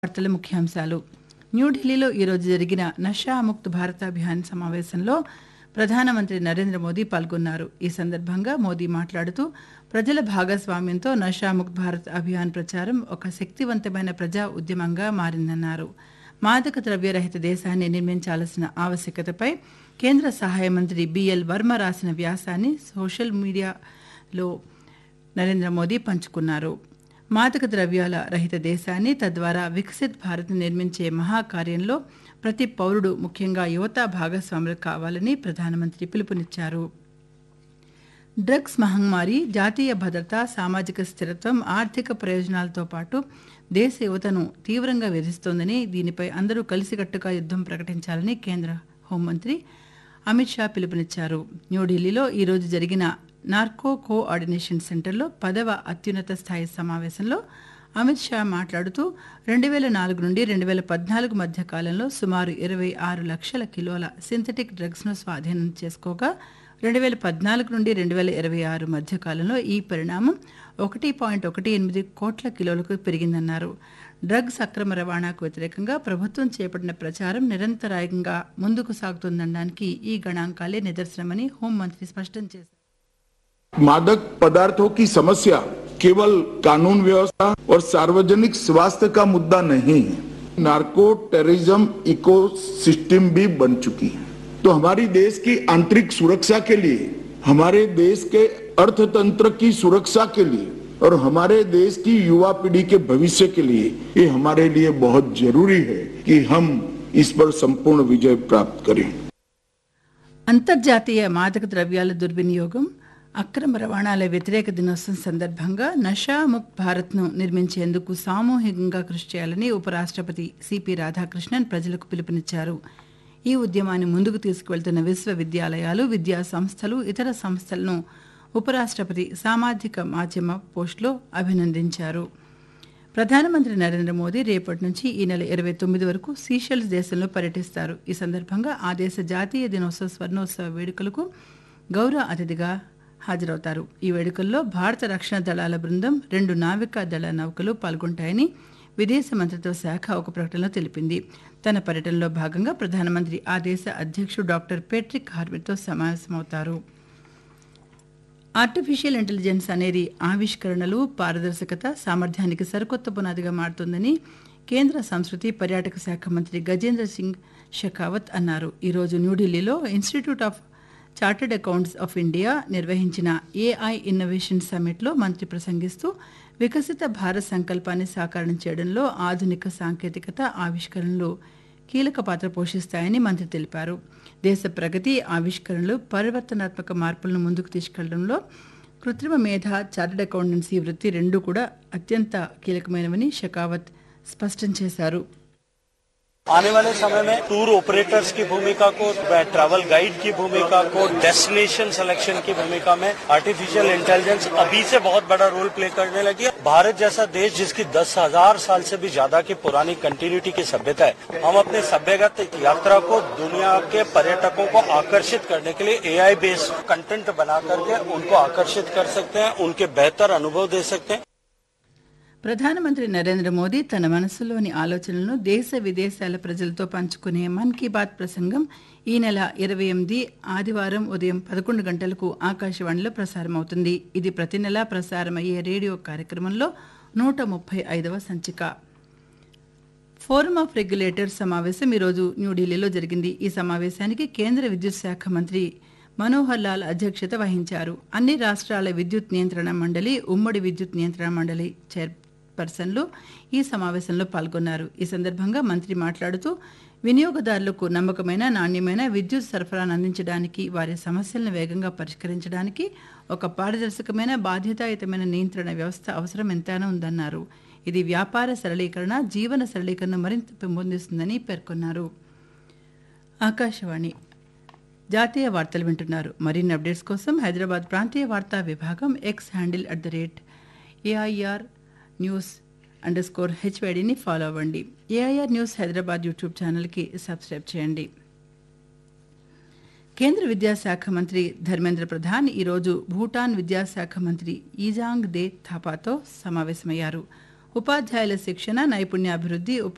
వార్తల ముఖ్యాంశాలు న్యూఢిల్లీలో ఈరోజు జరిగిన నషా ముక్త్ భారత్ అభియాన్ సమావేశంలో ప్రధానమంత్రి నరేంద్ర మోదీ పాల్గొన్నారు ఈ సందర్భంగా మోదీ మాట్లాడుతూ ప్రజల భాగస్వామ్యంతో నషా ముక్త్ భారత్ అభియాన్ ప్రచారం ఒక శక్తివంతమైన ప్రజా ఉద్యమంగా మారిందన్నారు మాదక ద్రవ్యరహిత దేశాన్ని నిర్మించాల్సిన ఆవశ్యకతపై కేంద్ర సహాయ మంత్రి బిఎల్ వర్మ రాసిన వ్యాసాన్ని సోషల్ మీడియాలో నరేంద్ర మోదీ పంచుకున్నారు మాదక ద్రవ్యాల రహిత దేశాన్ని తద్వారా వికసిత్ భారత్ నిర్మించే మహాకార్యంలో ప్రతి పౌరుడు ముఖ్యంగా యువత భాగస్వాములు కావాలని ప్రధానమంత్రి పిలుపునిచ్చారు డ్రగ్స్ మహమ్మారి జాతీయ భద్రత సామాజిక స్థిరత్వం ఆర్థిక ప్రయోజనాలతో పాటు దేశ యువతను తీవ్రంగా వేధిస్తోందని దీనిపై అందరూ కలిసికట్టుగా యుద్ధం ప్రకటించాలని కేంద్ర హోంమంత్రి అమిత్ షా పిలుపునిచ్చారు న్యూఢిల్లీలో ఈరోజు జరిగిన నార్కో కోఆర్డినేషన్ సెంటర్లో పదవ అత్యున్నత స్థాయి సమావేశంలో అమిత్ షా మాట్లాడుతూ రెండు వేల నాలుగు నుండి రెండు వేల పద్నాలుగు మధ్య కాలంలో సుమారు ఇరవై ఆరు లక్షల కిలోల సింథటిక్ డ్రగ్స్ను స్వాధీనం చేసుకోగా రెండు వేల పద్నాలుగు నుండి రెండు వేల ఇరవై ఆరు మధ్య కాలంలో ఈ పరిణామం ఒకటి పాయింట్ ఒకటి ఎనిమిది కోట్ల కిలోలకు పెరిగిందన్నారు డ్రగ్స్ అక్రమ రవాణాకు వ్యతిరేకంగా ప్రభుత్వం చేపట్టిన ప్రచారం నిరంతరాయంగా ముందుకు సాగుతుందనడానికి ఈ గణాంకాలే నిదర్శనమని హోంమంత్రి స్పష్టం చేశారు मादक पदार्थों की समस्या केवल कानून व्यवस्था और सार्वजनिक स्वास्थ्य का मुद्दा नहीं है नार्को टेररिज्म इको सिस्टम भी बन चुकी है तो हमारी देश की आंतरिक सुरक्षा के लिए हमारे देश के अर्थतंत्र की सुरक्षा के लिए और हमारे देश की युवा पीढ़ी के भविष्य के लिए ये हमारे लिए बहुत जरूरी है कि हम इस पर संपूर्ण विजय प्राप्त करें అంతర్జాతీయ మాదక ద్రవ్యాల దుర్వినియోగం అక్రమ రవాణాల వ్యతిరేక దినోత్సవం సందర్భంగా నషా ముక్త్ భారత్ను నిర్మించేందుకు సామూహికంగా కృషి చేయాలని ఉపరాష్ట్రపతి సిపి రాధాకృష్ణన్ ప్రజలకు పిలుపునిచ్చారు ఈ ఉద్యమాన్ని ముందుకు తీసుకువెళ్తున్న విశ్వవిద్యాలయాలు విద్యా సంస్థలు ఇతర సంస్థలను ఉపరాష్ట్రపతి సామాజిక మాధ్యమ పోస్టులో అభినందించారు ప్రధానమంత్రి నరేంద్ర మోదీ రేపటి నుంచి ఈ నెల ఇరవై తొమ్మిది వరకు సీషెల్స్ దేశంలో పర్యటిస్తారు ఈ సందర్భంగా ఆ దేశ జాతీయ దినోత్సవ స్వర్ణోత్సవ వేడుకలకు గౌరవ అతిథిగా హాజరవుతారు ఈ వేడుకల్లో భారత రక్షణ దళాల బృందం రెండు నావికా దళ నౌకలు పాల్గొంటాయని విదేశ మంత్రిత్వ శాఖ ఒక ప్రకటనలో తెలిపింది తన పర్యటనలో భాగంగా ప్రధానమంత్రి ఆ దేశ అధ్యక్షుడు డాక్టర్ పేట్రిక్ హార్విట్తో సమావేశమవుతారు ఆర్టిఫిషియల్ ఇంటెలిజెన్స్ అనేది ఆవిష్కరణలు పారదర్శకత సామర్థ్యానికి సరికొత్త పునాదిగా మారుతుందని కేంద్ర సంస్కృతి పర్యాటక శాఖ మంత్రి గజేంద్ర సింగ్ షెకావత్ అన్నారు ఈరోజు న్యూఢిల్లీలో institute of chartered accounts of India నిర్వహించిన ఏఐ ఇన్నోవేషన్ సమ్మిట్లో మంత్రి ప్రసంగిస్తూ వికసిత భారత్ సంకల్పాన్ని సాకారం చేయడంలో ఆధునిక సాంకేతికత ఆవిష్కరణలు కీలక పాత్ర పోషిస్తాయని మంత్రి తెలిపారు దేశ ప్రగతి ఆవిష్కరణలు పరివర్తనాత్మక మార్పులను ముందుకు తీసుకెళ్లడంలో కృత్రిమ మేధ చార్టెడ్ అకౌంటెన్సీ వృత్తి రెండూ కూడా అత్యంత కీలకమైనవని షెకావత్ స్పష్టం చేశారు आने वाले समय में टूर ऑपरेटर्स की भूमिका को ट्रैवल गाइड की भूमिका को डेस्टिनेशन सिलेक्शन की भूमिका में आर्टिफिशियल इंटेलिजेंस अभी से बहुत बड़ा रोल प्ले करने लगी है भारत जैसा देश जिसकी दस हजार साल से भी ज्यादा की पुरानी कंटिन्यूटी की सभ्यता है हम अपने सभ्यगत यात्रा को दुनिया के पर्यटकों को आकर्षित करने के लिए एआई बेस्ड कंटेंट बना करके उनको आकर्षित कर सकते हैं उनके बेहतर अनुभव दे सकते हैं ప్రధానమంత్రి నరేంద్ర మోదీ తన మనసులోని ఆలోచనలను దేశ విదేశాల ప్రజలతో పంచుకునే మన్ కీ బాత్ ప్రసంగం ఈ నెల ఇరవై ఎనిమిది ఆదివారం ఉదయం పదకొండు గంటలకు ఆకాశవాణిలో ప్రసారమవుతుంది ఇది ప్రతి నెలా ప్రసారమయ్యే రేడియో కార్యక్రమంలో నూట ముప్పై ఐదవ సంచిక ఫోరం ఆఫ్ రెగ్యులేటర్స్ సమావేశం ఈరోజు న్యూఢిల్లీలో జరిగింది ఈ సమావేశానికి కేంద్ర విద్యుత్ శాఖ మంత్రి మనోహర్ లాల్ అధ్యక్షత వహించారు అన్ని రాష్ట్రాల విద్యుత్ నియంత్రణ మండలి ఉమ్మడి విద్యుత్ నియంత్రణ మండలి చైర్పర్సన్లు ఈ సమావేశంలో పాల్గొన్నారు ఈ సందర్భంగా మంత్రి మాట్లాడుతూ వినియోగదారులకు నమ్మకమైన నాణ్యమైన విద్యుత్ సరఫరాను అందించడానికి వారి సమస్యలను వేగంగా పరిష్కరించడానికి ఒక పారదర్శకమైన బాధ్యతాయుతమైన నియంత్రణ వ్యవస్థ అవసరం ఎంతైనా ఉందన్నారు ఇది వ్యాపార సరళీకరణ జీవన సరళీకరణ మరింత పెంపొందిస్తుందని పేర్కొన్నారు ఆకాశవాణి జాతీయ వార్తలు వింటున్నారు మరిన్ని అప్డేట్స్ కోసం హైదరాబాద్ ప్రాంతీయ వార్తా విభాగం X handle at the rate AIR news underscore స్కోర్ హెచ్వైడిని ఫాలో అవ్వండి ఏఐఆర్ న్యూస్ హైదరాబాద్ యూట్యూబ్ ఛానల్కి సబ్స్క్రైబ్ చేయండి కేంద్ర విద్యాశాఖ మంత్రి ధర్మేంద్ర ప్రధాన్ ఈరోజు భూటాన్ విద్యాశాఖ మంత్రి ఈజాంగ్ దే థాపాతో సమావేశమయ్యారు ఉపాధ్యాయుల శిక్షణ నైపుణ్యాభివృద్ధి ఉపా